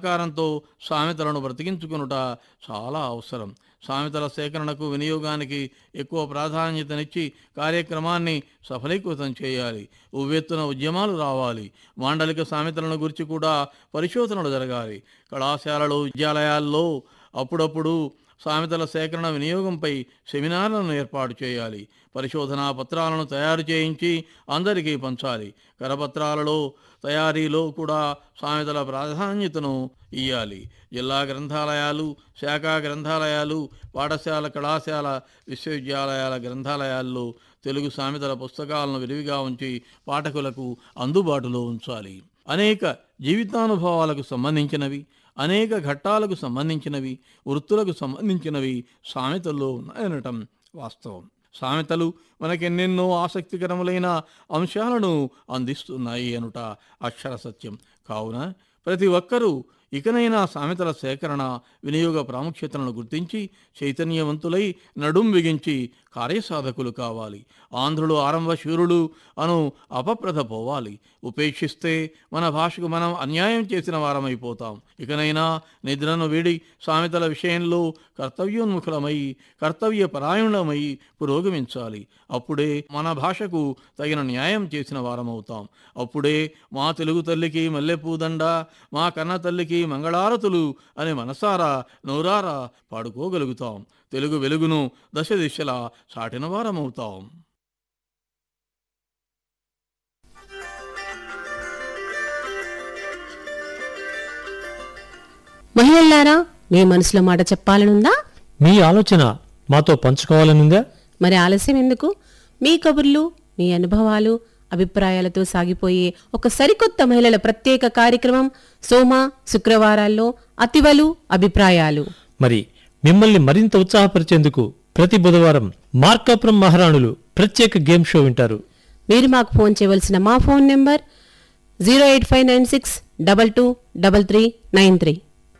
సహకారంతో సామెతలను బ్రతికించుకునుట చాలా అవసరం సామెతల సేకరణకు వినియోగానికి ఎక్కువ ప్రాధాన్యతనిచ్చి కార్యక్రమాన్ని సఫలీకృతం చేయాలి ఉవ్వెత్తున ఉద్యమాలు రావాలి మాండలిక సామెతలను గురించి కూడా పరిశోధనలు జరగాలి కళాశాలలు విద్యాలయాల్లో అప్పుడప్పుడు సామెతల సేకరణ వినియోగంపై సెమినార్లను ఏర్పాటు చేయాలి పరిశోధనా పత్రాలను తయారు చేయించి అందరికీ పంచాలి కరపత్రాలలో తయారీలో కూడా సామెతల ప్రాధాన్యతను ఇయ్యాలి జిల్లా గ్రంథాలయాలు శాఖా గ్రంథాలయాలు పాఠశాల కళాశాల విశ్వవిద్యాలయాల గ్రంథాలయాల్లో తెలుగు సామెతల పుస్తకాలను విరివిగా ఉంచి పాఠకులకు అందుబాటులో ఉంచాలి అనేక జీవితానుభవాలకు సంబంధించినవి అనేక ఘట్టాలకు సంబంధించినవి వృత్తులకు సంబంధించినవి సామెతల్లో ఉన్నాయనటం వాస్తవం సామెతలు మనకెన్నెన్నో ఆసక్తికరములైన అంశాలను అందిస్తున్నాయి అనుట అక్షర సత్యం కావున ప్రతి ఒక్కరూ ఇకనైనా సామెతల సేకరణ వినియోగ ప్రాముఖ్యతలను గుర్తించి చైతన్యవంతులై నడుం బిగించి కార్యసాధకులు కావాలి ఆంధ్రులు ఆరంభ శూరులు అను అపప్రథ పోవాలి ఉపేక్షిస్తే మన భాషకు మనం అన్యాయం చేసిన వారమైపోతాం ఇకనైనా నిద్రను వీడి సామెతల విషయంలో కర్తవ్యోన్ముఖులమై కర్తవ్య పరాయణులమై పురోగమించాలి అప్పుడే మన భాషకు తగిన న్యాయం చేసిన వారమవుతాం అప్పుడే మా తెలుగు తల్లికి మల్లెపూదండ మా కన్న తల్లికి మంగళారతులు అని మనసారా నోరారా పాడుకోగలుగుతాం తెలుగు వెలుగును దశ దిశలా సాటిన వారమవుతాం మహిళల్లారా మీ మనసులో మాట చెప్పాలనుందా మీ ఆలోచన మాతో పంచుకోవాలనుందా మరి ఆలస్యం ఎందుకు మీ కబుర్లు మీ అనుభవాలు అభిప్రాయాలతో సాగిపోయే ఒక సరికొత్త మహిళల ప్రత్యేక కార్యక్రమం సోమ శుక్రవారాల్లో అతివలు అభిప్రాయాలు మరి మిమ్మల్ని మరింత ఉత్సాహపరిచేందుకు ప్రతి బుధవారం మార్కాపురం మహారాణులు ప్రత్యేక గేమ్ షో వింటారు మీరు మాకు ఫోన్ చేయవలసిన మా phone number zero eight five nine six double two double three nine three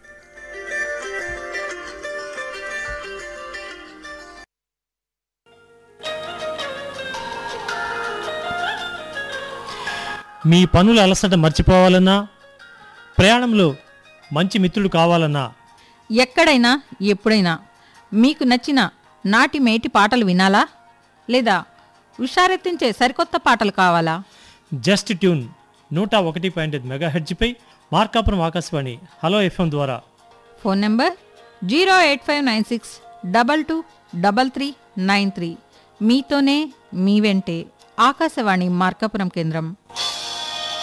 మీ పనుల అలసట మర్చిపోవాలన్నా ప్రయాణంలో మంచి మిత్రుడు కావాలన్నా ఎక్కడైనా ఎప్పుడైనా మీకు నచ్చిన నాటి మేటి పాటలు వినాలా లేదా ఉషారెత్తించే సరికొత్త పాటలు కావాలా జస్ట్ ట్యూన్ నూట ఒకటి పాయింట్ ఐదు మెగా హెడ్జ్పై మార్కాపురం ఆకాశవాణి హలో ఎఫ్ఎం ద్వారా phone number zero eight five nine six double two double three nine three మీతోనే మీ వెంటే ఆకాశవాణి మార్కాపురం కేంద్రం